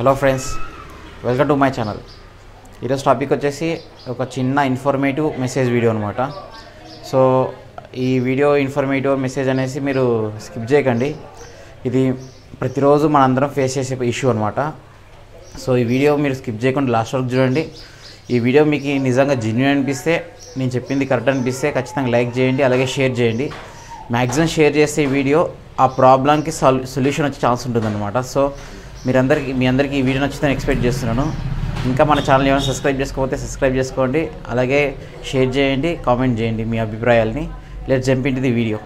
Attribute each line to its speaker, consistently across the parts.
Speaker 1: hello friends welcome to my channel ఈరోజు topic వచ్చేసి ఒక చిన్న ఇన్ఫర్మేటివ్ మెసేజ్ వీడియో అనమాట సో ఈ వీడియో ఇన్ఫర్మేటివ్ మెసేజ్ అనేసి మీరు స్కిప్ చేయకండి ఇది ప్రతిరోజు మనందరం ఫేస్ చేసే ఇష్యూ అనమాట సో ఈ వీడియో మీరు స్కిప్ చేయకుండా లాస్ట్ వరకు చూడండి ఈ వీడియో మీకు నిజంగా జెన్యున్ అనిపిస్తే నేను చెప్పింది కరెక్ట్ అనిపిస్తే ఖచ్చితంగా లైక్ చేయండి అలాగే షేర్ చేయండి మ్యాక్సిమం షేర్ చేస్తే ఈ వీడియో ఆ ప్రాబ్లంకి సాల్ సొల్యూషన్ వచ్చే ఛాన్స్ ఉంటుందన్నమాట సో మీరందరికీ మీ అందరికీ ఈ వీడియో నచ్చితే ఎక్స్పెక్ట్ చేస్తున్నాను ఇంకా మన ఛానల్ ఏమైనా సబ్స్క్రైబ్ చేసుకోకపోతే సబ్స్క్రైబ్ చేసుకోండి అలాగే షేర్ చేయండి కామెంట్ చేయండి మీ అభిప్రాయాల్ని let jump into the video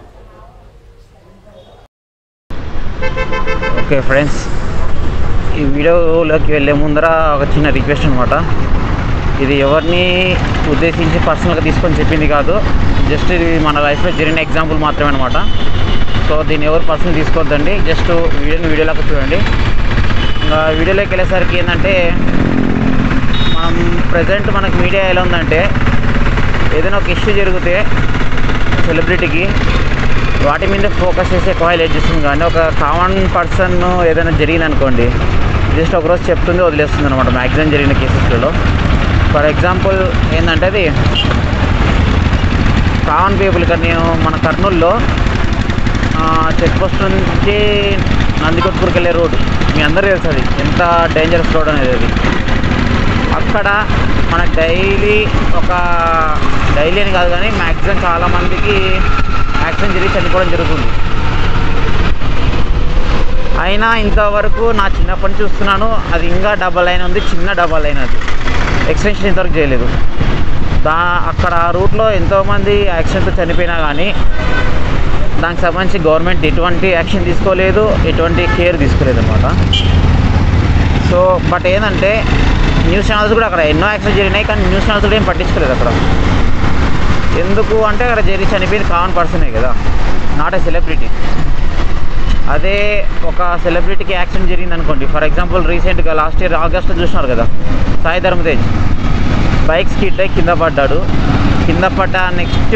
Speaker 1: okay friends ఈ వీడియోలోకి వెళ్ళే ముందర ఒక చిన్న రిక్వెస్ట్ అనమాట ఇది ఎవరిని ఉద్దేశించి పర్సనల్గా తీసుకొని చెప్పింది కాదు జస్ట్ ఇది మన లైఫ్లో జరిగిన ఎగ్జాంపుల్ మాత్రమే అనమాట సో దీన్ని ఎవరు పర్సనల్ తీసుకోవద్దండి జస్ట్ వీడియోని వీడియోలోకి చూడండి ఇంకా వీడియోలోకి వెళ్ళేసరికి ఏంటంటే మనం ప్రజెంట్ మనకు మీడియా ఎలా ఉందంటే ఏదైనా ఒక ఇష్యూ జరిగితే సెలబ్రిటీకి వాటి మీద ఫోకస్ చేసి ఎక్కువ హైలైట్ చేస్తుంది కానీ ఒక కామన్ పర్సన్ ఏదైనా జరిగింది అనుకోండి జస్ట్ ఒకరోజు చెప్తుంది వదిలేస్తుంది అనమాట మ్యాక్సిమం జరిగిన కేసెస్లలో ఫర్ ఎగ్జాంపుల్ ఏంటంటే అది కామన్ పీపుల్ ఇక్కడ నేను మన కర్నూలులో చెక్ పోస్ట్ నుంచి నందికొట్కూరుకి వెళ్ళే రోడ్ మీ అందరూ తెలుసు అది ఎంత డేంజరస్ రోడ్ అనేది అది అక్కడ మన డైలీ ఒక డైలీ అని కాదు కానీ మ్యాక్సిమం చాలామందికి యాక్సిడెంట్ జరిగి చనిపోవడం జరుగుతుంది అయినా ఇంతవరకు నా చిన్నప్పటి నుంచి చూస్తున్నాను అది ఇంకా డబల్ లైన్ ఉంది చిన్న డబల్ లైన్ అది ఎక్స్టెన్షన్ ఇంతవరకు చేయలేదు దా అక్కడ ఆ రూట్లో ఎంతోమంది యాక్సిడెంట్ చనిపోయినా కానీ దానికి సంబంధించి గవర్నమెంట్ ఎటువంటి యాక్షన్ తీసుకోలేదు ఎటువంటి కేర్ తీసుకోలేదు అనమాట సో బట్ ఏంటంటే న్యూస్ ఛానల్స్ కూడా అక్కడ ఎన్నో యాక్సిడెంట్ జరిగినాయి కానీ న్యూస్ ఛానల్స్ కూడా ఏం పట్టించుకోలేదు అక్కడ ఎందుకు అంటే అక్కడ జరిగి చనిపోయింది కామన్ పర్సనే కదా నాట్ ఏ సెలబ్రిటీ అదే ఒక సెలబ్రిటీకి యాక్సిడెంట్ జరిగింది అనుకోండి ఫర్ ఎగ్జాంపుల్ రీసెంట్గా లాస్ట్ ఇయర్ ఆగస్ట్లో చూసినారు కదా సాయి ధర్మతేజ్ బైక్ స్కిడ్ అయి కింద పడ్డాడు కింద పడ్డ నెక్స్ట్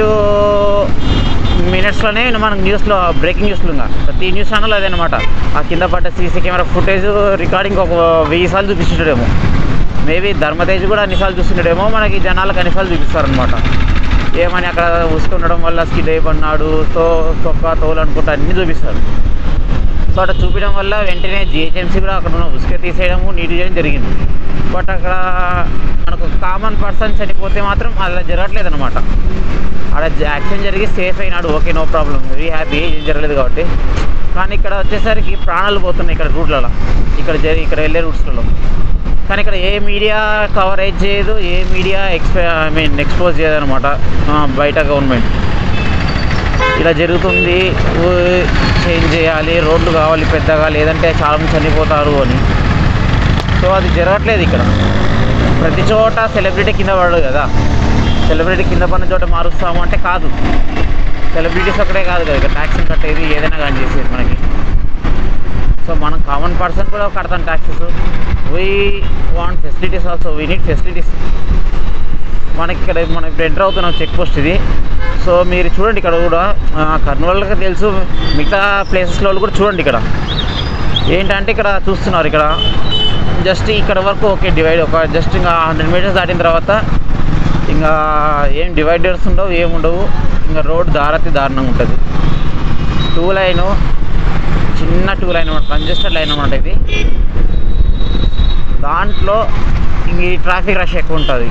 Speaker 1: మినిట్స్లోనే మనకు న్యూస్లో బ్రేకింగ్ న్యూస్లో ఇంకా ప్రతి న్యూస్ ఛానల్ అదనమాట ఆ కింద పడ్డ సీసీ కెమెరా ఫుటేజ్ రికార్డింగ్ ఒక వెయ్యి సార్లు చూపించుంటాడేమో మేబీ ధర్మతేజ్ కూడా అన్నిసార్లు చూస్తుండేమో మనకి జనాలకు అన్నిసార్లు చూపిస్తారనమాట ఏమని అక్కడ ఉసుకుండడం వల్ల స్కిడ్ అయిపోన్నాడు తో తొక్క తోలు అనుకుంటా అన్నీ చూపిస్తారు సో అట్లా చూపించడం వల్ల వెంటనే జిహెచ్ఎంసీ కూడా అక్కడ ఉన్న ఉసుక తీసేయడము నీటి చేయడం జరిగింది బట్ అక్కడ మనకు కామన్ పర్సన్ చనిపోతే మాత్రం అలా జరగట్లేదు అనమాట అక్కడ యాక్సిడెంట్ జరిగి సేఫ్ అయినాడు okay no problem very happy ఏం జరగలేదు కాబట్టి కానీ ఇక్కడ వచ్చేసరికి ప్రాణాలు పోతున్నాయి ఇక్కడ రూట్లలో ఇక్కడ జరి ఇక్కడ వెళ్ళే రూట్స్లలో కానీ ఇక్కడ ఏ మీడియా కవరేజ్ చేయదు ఏ మీడియా ఎక్స్పే ఐ మీన్ ఎక్స్పోజ్ చేయదనమాట బయట గవర్నమెంట్ ఇలా జరుగుతుంది చేంజ్ చేయాలి రోడ్లు కావాలి పెద్దగా లేదంటే చాలా మంది చనిపోతారు అని సో అది జరగట్లేదు ఇక్కడ ప్రతి చోట సెలబ్రిటీ కింద పడదు కదా సెలబ్రిటీ కింద పడిన చోట మారుస్తాము అంటే కాదు సెలబ్రిటీస్ ఒక్కడే కాదు కదా ఇక్కడ ట్యాక్సీని కట్టేది ఏదైనా కానీ చేసేది మనకి సో మనం కామన్ పర్సన్ కూడా కడతాం taxes we want facilities also we need facilities మనకి ఇక్కడ మనం ఇప్పుడు ఎంటర్ అవుతున్నాం చెక్ పోస్ట్ ఇది సో మీరు చూడండి ఇక్కడ కూడా కర్నూలుకి తెలుసు మిగతా ప్లేసెస్లో కూడా చూడండి ఇక్కడ ఏంటంటే ఇక్కడ చూస్తున్నారు ఇక్కడ జస్ట్ ఇక్కడ వరకు ఓకే డివైడ్ ఒక జస్ట్ ఇంకా హండ్రెడ్ మీటర్స్ దాటిన తర్వాత ఇంకా ఏం డివైడర్స్ ఉండవు ఏముండవు ఇంకా రోడ్ దారతి దారుణంగా ఉంటుంది టూ లైను చిన్న టూ లైన్ అనమాట కంజెస్టెడ్ లైన్ అనమాట ఇది దాంట్లో ఇంక ఈ ట్రాఫిక్ రష్ ఎక్కువ ఉంటుంది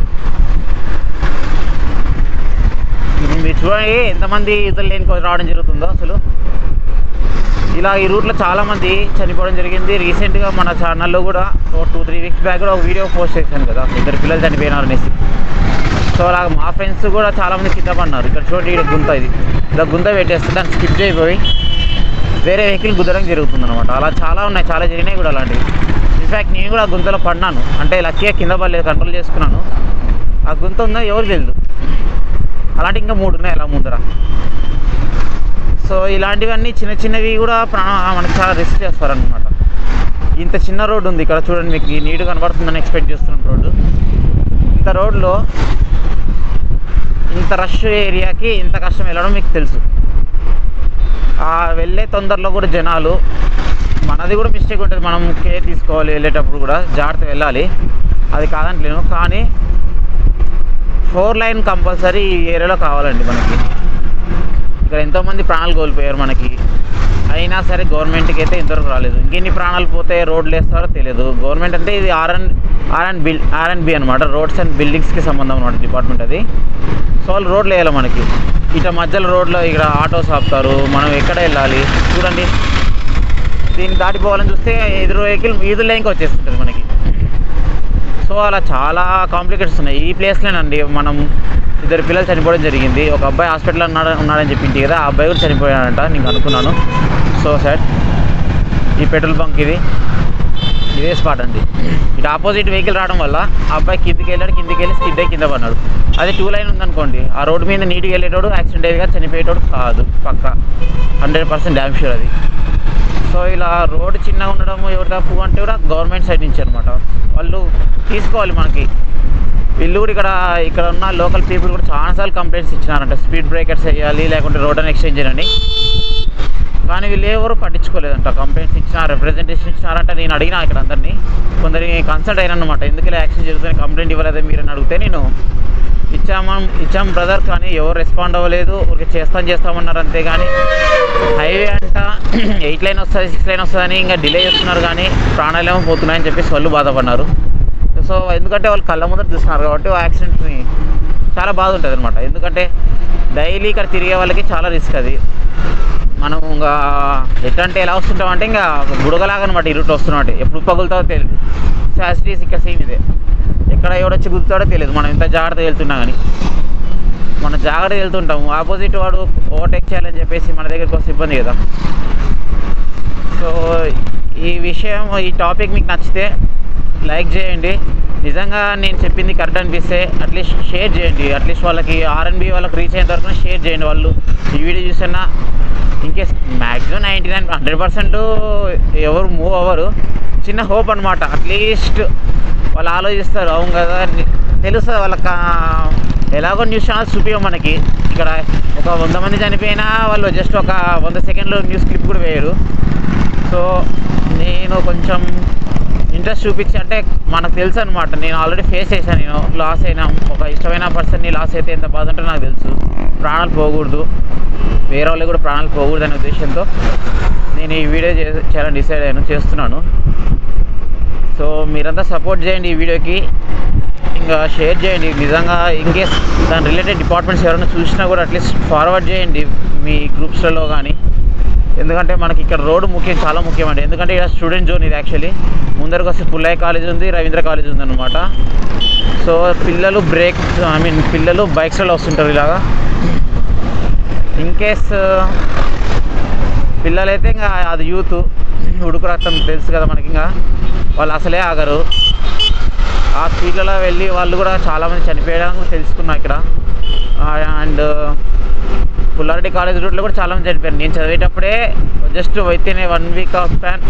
Speaker 1: మీరు చూడండి ఎంతమంది ఇతరులు లేని రావడం జరుగుతుందో అసలు ఇలా ఈ రూట్లో చాలామంది చనిపోవడం జరిగింది రీసెంట్గా మన ఛానల్లో కూడా ఒక టూ త్రీ వీక్స్ బ్యాక్ కూడా ఒక వీడియో పోస్ట్ చేశాను కదా ఇద్దరు పిల్లలు చనిపోయినారు అనేసి సో అలా మా ఫ్రెండ్స్ కూడా చాలామంది కింద పడినారు ఇక్కడ చూడండి ఇక్కడ గుంత ఇది ఇలా గుంత పెట్టేస్తే దాన్ని స్కిప్ చేయబోయి వేరే వెహికల్ గుద్దడం జరుగుతుంది అనమాట అలా చాలా ఉన్నాయి చాలా జరిగినాయి కూడా అలాంటివి ఇన్ఫ్యాక్ట్ నేను కూడా ఆ గుంతలో పడినాను అంటే లక్కీగా కింద పడలేదు కంట్రోల్ చేసుకున్నాను ఆ గుంత ఉందో ఎవరు తెలియదు అలాంటి ఇంకా మూడు ఉన్నాయి అలా ముందర సో ఇలాంటివన్నీ చిన్న చిన్నవి కూడా ప్రాణ మనకి చాలా రిస్క్ చేస్తారనమాట ఇంత చిన్న రోడ్డు ఉంది ఇక్కడ చూడండి మీకు నీట్ కనబడుతుందని ఎక్స్పెక్ట్ చేస్తున్నాను రోడ్డు ఇంత రోడ్లో ఇంత రష్ ఏరియాకి ఇంత కష్టం వెళ్ళడం మీకు తెలుసు ఆ వెళ్ళే తొందరలో కూడా జనాలు మనది కూడా మిస్టేక్ ఉంటుంది మనం కేర్ తీసుకోవాలి వెళ్ళేటప్పుడు కూడా జాగ్రత్త వెళ్ళాలి అది కాదంటలేను కానీ ఫోర్ లైన్ కంపల్సరీ ఈ ఏరియాలో కావాలండి మనకి ఇక్కడ ఎంతోమంది ప్రాణాలు కోల్పోయారు మనకి అయినా సరే గవర్నమెంట్కి అయితే ఇంతవరకు రాలేదు ఇంకెన్ని ప్రాణాలు పోతే రోడ్లు వేస్తారో తెలియదు గవర్నమెంట్ అంటే ఇది R and R and bill R and B అనమాట రోడ్స్ అండ్ బిల్డింగ్స్కి సంబంధం అనమాట డిపార్ట్మెంట్ అది సో వాళ్ళు రోడ్లు వేయాలి మనకి ఇట్లా మధ్యలో రోడ్లో ఇక్కడ ఆటోస్ ఆపుతారు మనం ఎక్కడ వెళ్ళాలి చూడండి దీన్ని దాటిపోవాలని చూస్తే ఎదురు వెహికల్ ఈదురు లైన్కి వచ్చేస్తుంటుంది మనకి సో అలా చాలా కాంప్లికేషన్స్ ఉన్నాయి ఈ ప్లేస్లోనండి మనం ఇద్దరు పిల్లలు చనిపోవడం జరిగింది ఒక అబ్బాయి హాస్పిటల్లో ఉన్నాడు ఉన్నాడని చెప్పింది కదా ఆ అబ్బాయి కూడా చనిపోయాడంట నేను అనుకున్నాను సో సార్ ఈ పెట్రోల్ బంక్ ఇది ఇదే స్పాట్ అండి ఇటు ఆపోజిట్ వెహికల్ రావడం వల్ల ఆ అబ్బాయి కిందికి వెళ్ళాడు కిందికి వెళ్ళి స్కిడ్ అయ్యి కింద పడినాడు అదే టూ లైన్ ఉందనుకోండి ఆ రోడ్డు మీద నీట్గా వెళ్ళేటోడు యాక్సిడెంట్ అయ్యేగా చనిపోయేటోడు కాదు పక్క హండ్రెడ్ పర్సెంట్ డ్యామ్ షూర్ అది సో ఇలా రోడ్డు చిన్నగా ఉండడం ఎవరు తప్పు అంటే కూడా గవర్నమెంట్ సైడ్ నుంచి అనమాట వాళ్ళు తీసుకోవాలి మనకి వీళ్ళు కూడా ఇక్కడ ఇక్కడ ఉన్న లోకల్ పీపుల్ కూడా చాలాసార్లు కంప్లైంట్స్ ఇచ్చినారంట స్పీడ్ బ్రేకర్స్ వేయాలి లేకుంటే రోడ్ అని ఎక్స్చేంజ్ చేయండి కానీ వీళ్ళు ఎవరు పట్టించుకోలేదంట కంప్లైంట్స్ ఇచ్చిన రిప్రజెంటేషన్ ఇచ్చినారంట నేను అడిగినా ఇక్కడ అందరినీ కొందరిని కన్సల్ట్ అయినా అనమాట ఎందుకు ఇలా యాక్షన్ జరుగుతుంది కంప్లైంట్ ఇవ్వలేదే మీరు అని అడిగితే నేను ఇచ్చామా ఇచ్చాం బ్రదర్ కానీ ఎవరు రెస్పాండ్ అవ్వలేదు ఊరికి చేస్తాం చేస్తామన్నారు అంతే కానీ హైవే అంట ఎయిట్ లైన్ వస్తుంది సిక్స్ లైన్ వస్తుందని ఇంకా డిలే చేస్తున్నారు కానీ ప్రాణాలేమో పోతున్నాయని చెప్పేసి వాళ్ళు బాధపడినారు సో ఎందుకంటే వాళ్ళు కళ్ళ ముందర చూస్తున్నారు కాబట్టి ఆ యాక్సిడెంట్ని చాలా బాధ ఉంటుంది అనమాట ఎందుకంటే డైలీ ఇక్కడ తిరిగే వాళ్ళకి చాలా రిస్క్ అది మనం ఇంకా ఎట్లా అంటే ఎలా వస్తుంటాం అంటే ఇంకా బుడగలాగా అనమాట ఈ రూట్లో వస్తున్నాం అంటే ఎప్పుడు పగులుతావో తెలియదు శాసిటీస్ ఇక్కడ సేమ్ ఇదే ఎక్కడ ఎవడొచ్చి గుర్తాడో తెలియదు మనం ఎంత జాగ్రత్తగా వెళ్తున్నా కానీ మనం జాగ్రత్తగా వెళ్తుంటాము ఆపోజిట్ వాడు ఓవర్టేక్ చేయాలని చెప్పేసి మన దగ్గరికి వస్తే ఇబ్బంది కదా సో ఈ విషయం ఈ టాపిక్ మీకు నచ్చితే లైక్ చేయండి నిజంగా నేను చెప్పింది కరెక్ట్ అనిపిస్తే అట్లీస్ట్ షేర్ చేయండి అట్లీస్ట్ వాళ్ళకి ఆర్ఎన్బి వాళ్ళకి రీచ్ అయ్యేంత వరకు షేర్ చేయండి వాళ్ళు ఈ వీడియో చూసినా in case maximum ninety nine hundred percent ఎవరు మూవ్ అవ్వరు చిన్న హోప్ అనమాట అట్లీస్ట్ వాళ్ళు ఆలోచిస్తారు అవును కదా అని తెలుస్తుంది వాళ్ళకి ఆ, ఎలాగో న్యూస్ ఛానల్స్ చూపించవు మనకి ఇక్కడ ఒక వంద మంది చనిపోయినా వాళ్ళు జస్ట్ ఒక వంద సెకండ్లో న్యూస్ క్లిప్ కూడా వేయరు సో నేను కొంచెం ఇంట్రెస్ట్ చూపించి అంటే మనకు తెలుసు అనమాట నేను ఆల్రెడీ ఫేస్ చేశాను నేను లాస్ అయినా ఒక ఇష్టమైన పర్సన్ని లాస్ అయితే ఎంత బాధ ఉంటుందో నాకు తెలుసు ప్రాణాలు పోకూడదు వేరే వాళ్ళకి కూడా ప్రాణాలు పోకూడదు అనే ఉద్దేశంతో నేను ఈ వీడియో చే చేయాలని డిసైడ్ అయ్యాను చేస్తున్నాను సో మీరంతా సపోర్ట్ చేయండి ఈ వీడియోకి ఇంకా షేర్ చేయండి నిజంగా ఇన్కేస్ దాని రిలేటెడ్ డిపార్ట్మెంట్స్ ఎవరైనా చూసినా కూడా అట్లీస్ట్ ఫార్వర్డ్ చేయండి మీ గ్రూప్స్లలో కానీ ఎందుకంటే మనకి ఇక్కడ రోడ్డు ముఖ్యం చాలా ముఖ్యం అండి ఎందుకంటే ఇక్కడ స్టూడెంట్ జోన్ ఇది యాక్చువల్లీ ముందరకు వస్తే పుల్లయ్య కాలేజ్ ఉంది రవీంద్ర కాలేజ్ ఉంది అనమాట సో పిల్లలు బ్రేక్ ఐ మీన్ పిల్లలు బైక్స్లో వస్తుంటారు ఇలాగా ఇన్ కేస్ పిల్లలైతే ఇంకా అది యూత్ ఉడుకు రక్తం తెలుసు కదా మనకి ఇంకా వాళ్ళు అసలే ఆగరు ఆ స్పీడ్లలో వెళ్ళి వాళ్ళు కూడా చాలామంది చనిపోయడం కూడా తెలుసుకున్నా ఇక్కడ అండ్ పుల్లారెడ్డి కాలేజ్ రూట్లో కూడా చాలామంది చనిపోయారు నేను చదివేటప్పుడే just within one week of pan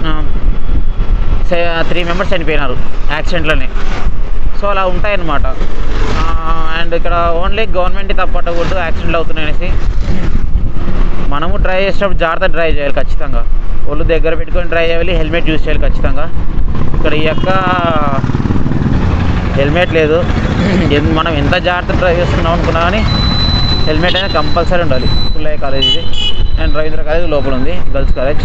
Speaker 1: three members చనిపోయినారు యాక్సిడెంట్లోనే సో అలా ఉంటాయన్నమాట అండ్ ఇక్కడ ఓన్లీ గవర్నమెంట్ తప్పట్టకూడదు యాక్సిడెంట్లు అవుతున్నాయి అనేసి మనము డ్రైవ్ చేసేటప్పుడు జాగ్రత్త డ్రైవ్ చేయాలి ఖచ్చితంగా ఒళ్ళు దగ్గర పెట్టుకొని డ్రైవ్ చేయాలి హెల్మెట్ యూజ్ చేయాలి ఖచ్చితంగా ఇక్కడ ఈ యొక్క హెల్మెట్ లేదు ఎన్- మనం ఎంత జాగ్రత్త డ్రైవ్ చేస్తున్నాం అనుకున్నా కానీ హెల్మెట్ అనేది కంపల్సరీ ఉండాలి పుల్లయ్య కాలేజ్ ఇది అండ్ రవీంద్ర కాలేజ్ లోపల ఉంది గర్ల్స్ కాలేజ్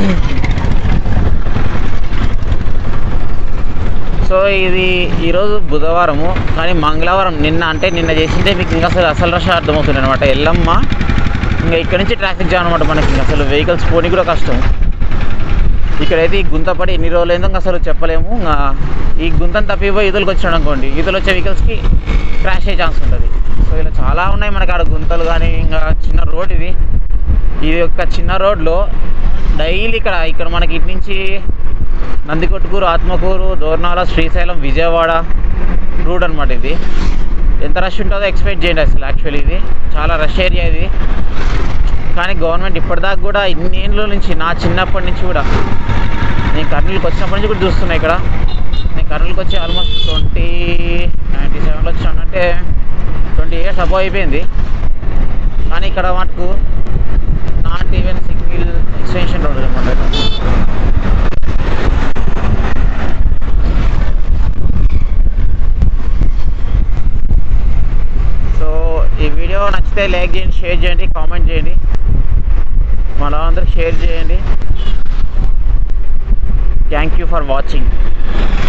Speaker 1: సో ఇది ఈరోజు బుధవారము కానీ మంగళవారం నిన్న అంటే నిన్న చేసిందే మీకు ఇంకా అసలు అసలు రష్ అర్థమవుతుంది అనమాట ఎల్లమ్మ ఇంకా ఇక్కడ నుంచి ట్రాఫిక్ జామ్ అనమాట మనకి ఇంకా అసలు వెహికల్స్ పోనీ కూడా కష్టం ఇక్కడైతే ఈ గుంత పడి ఎన్ని రోజులు అయిందో ఇంకా అసలు చెప్పలేము ఇంకా ఈ గుంతను తప్పిపోయి ఈదులకు వచ్చినాడు అనుకోండి ఈదులు వచ్చే వెహికల్స్కి క్రాష్ అయ్యే ఛాన్స్ ఉంటుంది సో ఇలా చాలా ఉన్నాయి మనకి ఆడ గుంతలు కానీ ఇంకా చిన్న రోడ్ ఇది ఇది ఒక చిన్న రోడ్లో డైలీ ఇక్కడ ఇక్కడ మనకి ఇటు నుంచి నందికొట్కూరు ఆత్మకూరు దోర్నాల శ్రీశైలం విజయవాడ రూట్ అనమాట ఇది ఎంత రష్ ఉంటుందో ఎక్స్పెక్ట్ చేయండి అసలు యాక్చువల్లీ ఇది చాలా రష్ ఏరియా ఇది కానీ గవర్నమెంట్ ఇప్పటిదాకా కూడా ఇన్ని ఏళ్ళ నుంచి నా చిన్నప్పటి నుంచి కూడా నేను కర్నూలుకి వచ్చినప్పటి నుంచి కూడా చూస్తున్నా ఇక్కడ నేను కర్నూలుకి వచ్చి ఆల్మోస్ట్ ట్వంటీ నైంటీ సెవెన్లో వచ్చానంటే ట్వంటీ ఇయర్స్ అబో అయిపోయింది కానీ ఇక్కడ మటుకు not even single extension road అనమాట నచ్చితే లైక్ చేయండి షేర్ చేయండి కామెంట్ చేయండి మన అందరికి షేర్ చేయండి థ్యాంక్ యూ ఫర్ వాచింగ్